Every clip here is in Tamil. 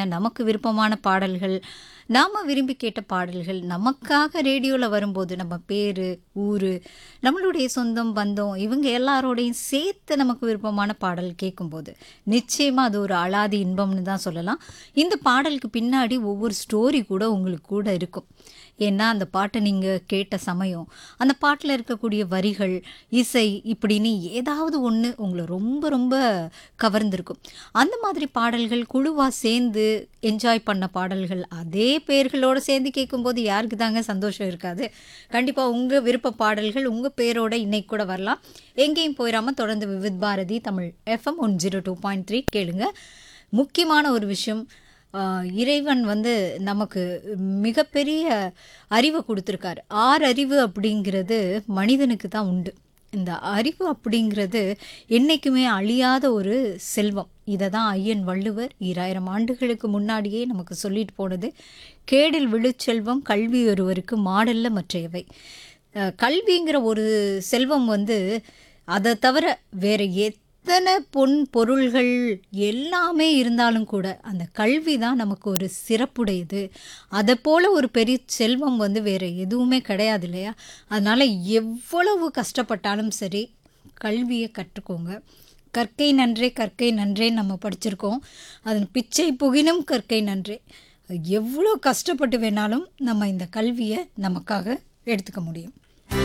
நமக்கு விருப்பமான பாடல்கள் நாம் விரும்பி கேட்ட பாடல்கள் நமக்காக ரேடியோவில் வரும்போது நம்ம பேர் ஊர் நம்மளுடைய சொந்தம் பந்தம் இவங்க எல்லாரோடையும் சேர்த்து நமக்கு விருப்பமான பாடல் கேட்கும்போது நிச்சயமாக அது ஒரு அலாதி இன்பம்னு தான் சொல்லலாம் இந்த பாடலுக்கு பின்னாடி ஒவ்வொரு ஸ்டோரி கூட உங்களுக்கு கூட இருக்கும் ஏன்னா அந்த பாட்டை நீங்கள் கேட்ட சமயம் அந்த பாட்டில் இருக்கக்கூடிய வரிகள் இசை இப்படின்னு ஏதாவது ஒன்று உங்களை ரொம்ப ரொம்ப கவர்ந்திருக்கும் அந்த மாதிரி பாடல்கள் குழுவாக சேர்ந்து என்ஜாய் பண்ண பாடல்கள் அதே பேர்களோடு சேர்ந்து கேட்கும்போது யாருக்கு தாங்க சந்தோஷம் இருக்காது கண்டிப்பாக உங்கள் விருப்ப பாடல்கள் உங்கள் பேரோட இன்னைக்கு கூட வரலாம் எங்கேயும் போயிடாமல் தொடர்ந்து Vividh Bharati Tamil FM one zero two point three கேளுங்க முக்கியமான ஒரு விஷயம் ஆஹ் இறைவன் வந்து நமக்கு மிகப்பெரிய அறிவை கொடுத்துருக்காரு ஆறு அறிவு அப்படிங்கிறது மனிதனுக்கு தான் உண்டு இந்த அறிவு அப்படிங்கிறது என்றைக்குமே அழியாத ஒரு செல்வம் இதை தான் ஐயன் வள்ளுவர் ஈராயிரம் ஆண்டுகளுக்கு முன்னாடியே நமக்கு சொல்லிட்டு போனது கேடில் விழுச்செல்வம் கல்வி ஒருவருக்கு மாடல்ல மற்றையவை அஹ் கல்விங்கிற ஒரு செல்வம் வந்து அதை தவிர வேற எத்தனை பொன் பொருள்கள் எல்லாமே இருந்தாலும் கூட அந்த கல்வி தான் நமக்கு ஒரு சிறப்புடையது அதை போல் ஒரு பெரிய செல்வம் வந்து வேறு எதுவுமே கிடையாது இல்லையா அதனால் எவ்வளவு கஷ்டப்பட்டாலும் சரி கல்வியை கற்றுக்கோங்க கற்கை நன்றே கற்கை நன்றே நம்ம படிச்சிருக்கோம் அதன் பிச்சை புகினும் கற்கை நன்றே எவ்வளோ கஷ்டப்பட்டு வேணாலும் நம்ம இந்த கல்வியை நமக்காக எடுத்துக்க முடியும்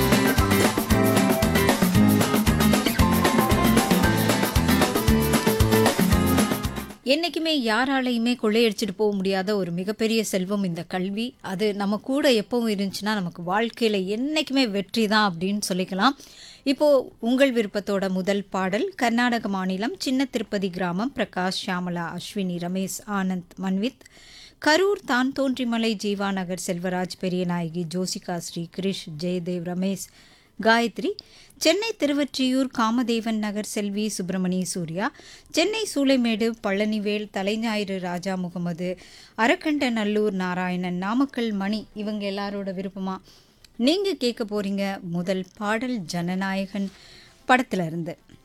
என்றைக்குமே யாராலையுமே கொள்ளையடிச்சிட்டு போக முடியாத ஒரு மிகப்பெரிய செல்வம் இந்த கல்வி அது நம்ம கூட எப்பவும் இருந்துச்சுன்னா நமக்கு வாழ்க்கையில் என்றைக்குமே வெற்றி தான் அப்படின்னு சொல்லிக்கலாம் இப்போது உங்கள் விருப்பத்தோட முதல் பாடல் கர்நாடக மாநிலம் சின்ன திருப்பதி கிராமம் பிரகாஷ் ஷியாமலா அஸ்வினி ரமேஷ் ஆனந்த் மன்வித் கரூர் தான் தோன்றிமலை ஜீவா நகர் செல்வராஜ் பெரியநாயகி ஜோசிகா ஸ்ரீ கிரிஷ் ஜெயதேவ் ரமேஷ் காயத்ரி சென்னை திருவொற்றியூர் காமதேவன் நகர் செல்வி சுப்பிரமணி சூர்யா சென்னை சூளைமேடு பழனிவேல் தலைஞாயிறு ராஜா முகமது அரக்கண்ட நல்லூர் நாராயணன் நாமக்கல் மணி இவங்க எல்லாரோட விருப்பமா நீங்கள் கேட்க போறீங்க முதல் பாடல் ஜனநாயகன் படத்துல இருந்து